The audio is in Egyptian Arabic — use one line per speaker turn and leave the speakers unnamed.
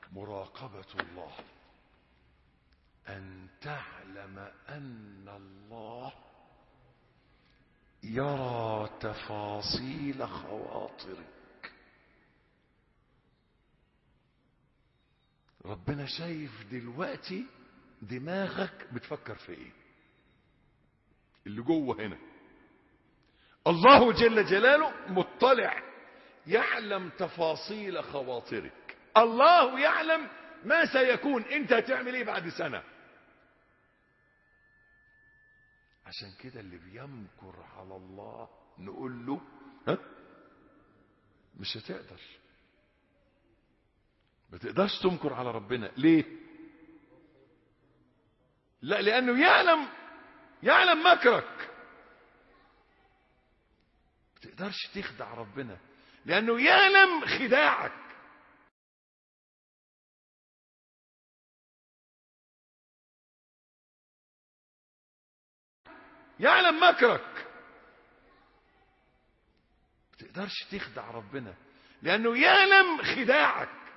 مراقبة الله أن تعلم أن الله يرى تفاصيل خواطرك ربنا شايف دلوقتي دماغك بتفكر في ايه اللي جوه هنا الله جل جلاله مطلع يعلم تفاصيل خواطرك الله يعلم ما سيكون انت هتعمل ايه بعد سنة عشان كده اللي بيمكر على الله نقول له ها مش هتقدر ما تقدرش تمكر على ربنا ليه لا لانه يعلم يعلم مكرك ما تقدرش تخدع ربنا لانه يعلم خداعك يعلم مكرك ما تقدرش تخدع ربنا لانه يعلم خداعك